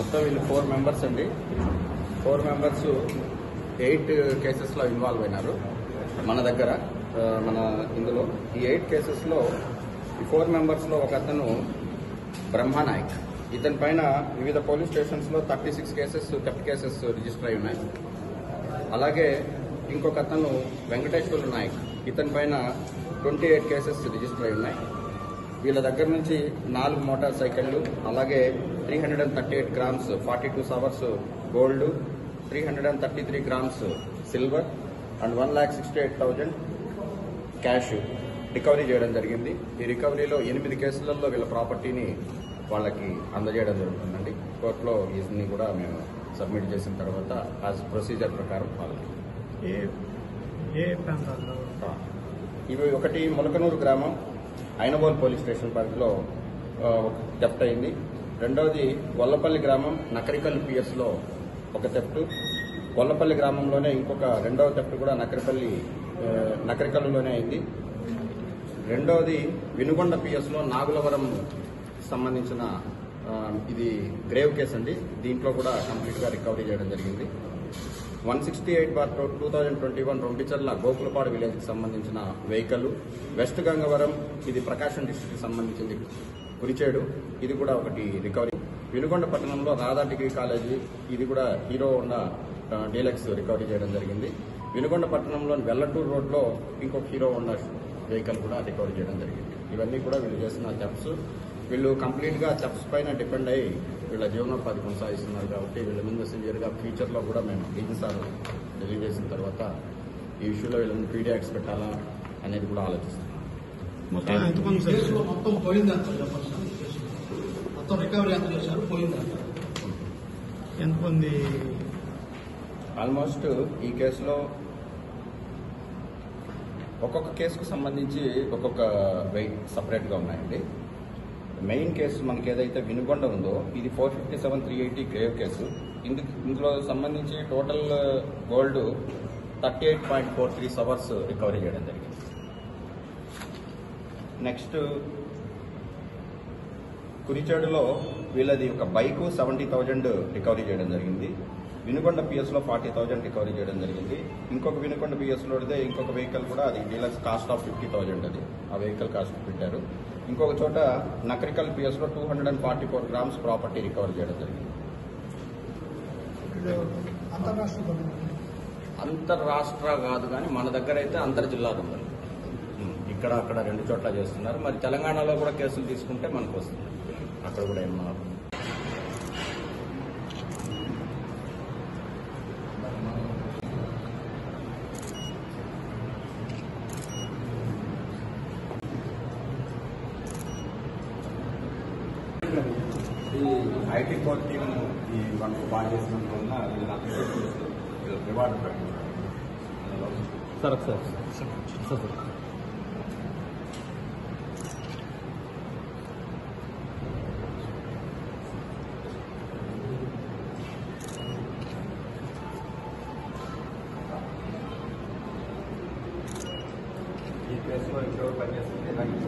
మొత్తం వీళ్ళు four members అండి ఫోర్ మెంబర్స్ ఎయిట్ కేసెస్లో ఇన్వాల్వ్ అయినారు మన దగ్గర ఆ, మన ఇందులో ఈ ఎయిట్ కేసెస్లో ఈ ఫోర్ మెంబర్స్లో ఒక అతను బ్రహ్మానాయక్ ఇతని పైన వివిధ పోలీస్ స్టేషన్స్లో thirty six cases theft cases register అయి ఉన్నాయి అలాగే ఇంకొక అతను వెంకటేశ్వర నాయక్ ఇతని పైన ట్వంటీ ఎయిట్ కేసెస్ రిజిస్టర్ అయి ఉన్నాయి వీళ్ళ దగ్గర నుంచి నాలుగు మోటార్ సైకిళ్ళు అలాగే three hundred and thirty eight grams forty two సవర్స్ gold three hundred and thirty three grams silver and one lakh sixty eight thousand cash recovery చేయడం జరిగింది ఈ రికవరీలో ఎనిమిది కేసులలో వీళ్ళ ప్రాపర్టీని వాళ్ళకి అందజేయడం జరుగుతుందండి కోర్టులో వీటిని కూడా మేము సబ్మిట్ చేసిన తర్వాత యాజ్ ప్రొసీజర్ ప్రకారం వాళ్ళకి ఏ ఏ ప్రాంతాల్లో ఇవి ఒకటి మొలకనూరు గ్రామం ఐనబోల్ పోలీస్ స్టేషన్ పరిధిలో థెఫ్ట్ అయింది రెండవది గొల్లపల్లి గ్రామం నకరికల్ పిఎస్లో ఒక థెఫ్ట్ గొల్లపల్లి గ్రామంలోనే ఇంకొక రెండవ థెఫ్ట్ కూడా నకరిపల్లి ఆ, నకరికల్లులోనే అయింది రెండవది వినుగొండ పిఎస్లో నాగులవరం సంబంధించిన ఆ, ఇది గ్రేవ్ కేసు అండి దీంట్లో కూడా కంప్లీట్గా రికవరీ చేయడం జరిగింది one sixty eight bar two thousand twenty one Rompicherla Gokulapadu విలేజ్కి సంబంధించిన వెహికల్ వెస్ట్ గంగవరం ఇది ప్రకాశం డిస్టిక్కి సంబంధించింది కురిచేడు ఇది కూడా ఒకటి రికవరీ వినుకొండ పట్టణంలో రాధా డిగ్రీ కాలేజీ ఇది కూడా హీరో హోండా ఆ, డీలక్స్ రికవరీ చేయడం జరిగింది వినుకొండ పట్టణంలోని వెల్లటూరు రోడ్లో ఇంకొక హీరో హోండా వెహికల్ కూడా రికవరీ చేయడం జరిగింది ఇవన్నీ కూడా వీళ్ళు చేసిన స్టెప్స్ వీళ్ళు కంప్లీట్గా స్టెప్స్ పైన డిపెండ్ అయ్యి వీళ్ళ జీవనోపాధి కొనసాగిస్తున్నారు కాబట్టి వీళ్ళ మీద సివియర్గా ఫ్యూచర్లో కూడా మేము డీజీ సార్ రిలీవ్ చేసిన తర్వాత ఈ ఇష్యూలో వీళ్ళని పీడియాక్స్ పెట్టాలా అనేది కూడా ఆలోచిస్తున్నాం మొత్తం ఈ ఎంతమంది సార్ కేసులో మొత్తం పోయింది అంత చెప్పండి సార్ ఈ కేసులో. మొత్తం రికవరీ ఎంత చేశారు పోయింది అంత ఎంతమంది ఆల్మోస్ట్ ఈ కేసులో ఒక్కొక్క కేసుకు సంబంధించి ఒక్కొక్క వెయిట్ సపరేట్గా ఉన్నాయండి మెయిన్ కేసు మనకి ఏదైతే వినుకొండ ఉందో ఇది four fifty seven three eighty grave case ఇందు ఇందులో సంబంధించి total gold thirty eight point four three సవర్స్ రికవరీ చేయడం జరిగింది నెక్స్ట్ కురిచేడులో వీళ్ళది ఒక బైకు సెవెంటీ థౌజండ్ రికవరీ చేయడం జరిగింది వినుకొండ పిఎస్లో ఫార్టీ థౌజండ్ రికవరీ చేయడం జరిగింది ఇంకొక వినుకొండ పిఎస్లోదే ఇంకొక వెహికల్ కూడా అది deluxe cost of fifty thousand అది ఆ వెహికల్ కాస్ట్ పెట్టారు ఇంకొక చోట నకరికల్ పిఎస్లో two hundred and forty four grams property recovery చేయడం జరిగింది అంతర్రాష్ట్ర బంధువులు. అంతర్రాష్ట్ర కాదు కానీ మన దగ్గర అయితే అంతర్ జిల్లా దొంగలు ఉం, ఇక్కడ అక్కడ రెండు చోట్ల చేస్తున్నారు మరి తెలంగాణలో కూడా కేసులు తీసుకుంటే మనకు వస్తుంది అక్కడ కూడా ఏమన్నా ఈ ఐటీ కోర్ టీమ్ ఈ వర్క్ బాగా చేసినందుకు వల్ల వీళ్ళ అప్లికేషన్ వీళ్ళ రివార్డు ప్రకటించారు సార్ సార్ సార్ సార్ ఈ కేసులో ఇంకెవరు పనిచేస్తుంది ఇలాగే